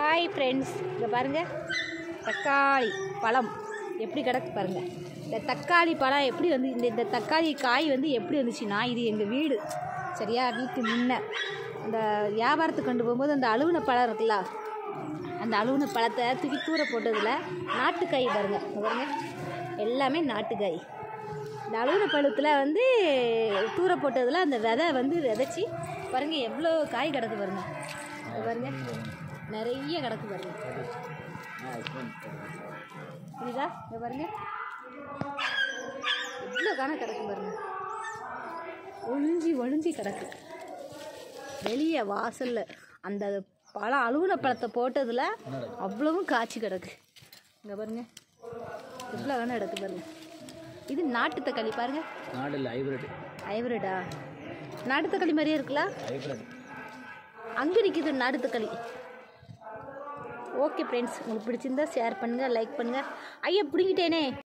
hi friends இங்கே பாருங்கள் தக்காளி பழம் எப்படி கிடக்கு பாருங்கள் இந்த தக்காளி பழம் எப்படி வந்து இந்த இந்த தக்காளி காய் வந்து எப்படி வந்துச்சுன்னா இது எங்கள் வீடு சரியா வீட்டு முன்ன அந்த வியாபாரத்துக்கு கொண்டு போகும்போது அந்த அழுகுன பழம் இருக்குல்ல அந்த அழுகுன பழத்தை தூக்கி தூர போட்டதில் நாட்டுக்காய் பாருங்கள் இங்க பாருங்க எல்லாமே நாட்டுக்காய் இந்த அழுகுன பழத்தில் வந்து தூர போட்டதில் அந்த விதை வந்து விதைச்சி பாருங்கள் எவ்வளோ காய் கிடக்கு பாருங்க இங்க பாருங்க நிறைய கிடக்கு பாருங்க புரியுதா இங்க பாருங்க எவ்வளோ காண கிடக்கு பாருங்க ஒழிஞ்சி ஒழிஞ்சி கிடக்கு வெளியே வாசலில் அந்த பழம் அழுகுன பழத்தை போட்டதில் அவ்வளவும் காய்ச்சி கிடக்கு இங்கே பாருங்க எவ்வளோ காண கிடக்கு பாருங்க இது நாட்டு தக்காளி பாருங்க நாடு இல்லை ஹைப்ரிட் ஹைப்ரிடா நாட்டு தக்காளி மாதிரியே இருக்குல்ல ஹைப்ரிட் அங்கே நிற்கிது நாட்டு தக்காளி ஓகே ஃப்ரெண்ட்ஸ் உங்களுக்கு பிடிச்சிருந்தா ஷேர் பண்ணுங்கள் லைக் பண்ணுங்கள் ஐயா பிடிங்கிட்டேனே